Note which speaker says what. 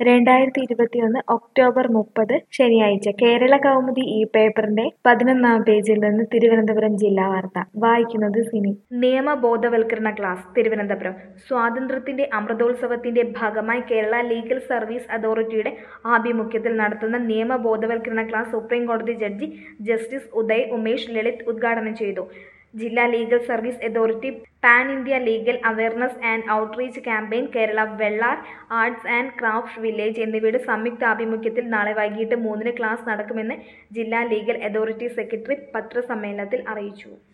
Speaker 1: രണ്ടായിരത്തി ഇരുപത്തിയൊന്ന് ഒക്ടോബർ മുപ്പത് ശനിയാഴ്ച കേരള കൗമുദി ഈ പേപ്പറിന്റെ പതിനൊന്നാം പേജിൽ നിന്ന് തിരുവനന്തപുരം ജില്ലാ വാർത്ത വായിക്കുന്നത് സിനി നിയമ ബോധവൽക്കരണ ക്ലാസ് തിരുവനന്തപുരം സ്വാതന്ത്ര്യത്തിന്റെ അമൃതോത്സവത്തിന്റെ ഭാഗമായി കേരള ലീഗൽ സർവീസ് അതോറിറ്റിയുടെ ആഭിമുഖ്യത്തിൽ നടത്തുന്ന നിയമ ബോധവൽക്കരണ ക്ലാസ് സുപ്രീം കോടതി ജഡ്ജി ജസ്റ്റിസ് ഉദയ് ഉമേഷ് ലളിത് ഉദ്ഘാടനം ചെയ്തു ജില്ലാ legal service authority pan India legal awareness and outreach campaign Kerala Vellar arts and craft village എന്നിവയുടെ സംയുക്ത ആഭിമുഖ്യത്തിൽ നാളെ വൈകിട്ട് മൂന്നിന് ക്ലാസ് നടക്കുമെന്ന് ജില്ലാ ലീഗൽ അതോറിറ്റി സെക്രട്ടറി പത്രസമ്മേളനത്തിൽ അറിയിച്ചു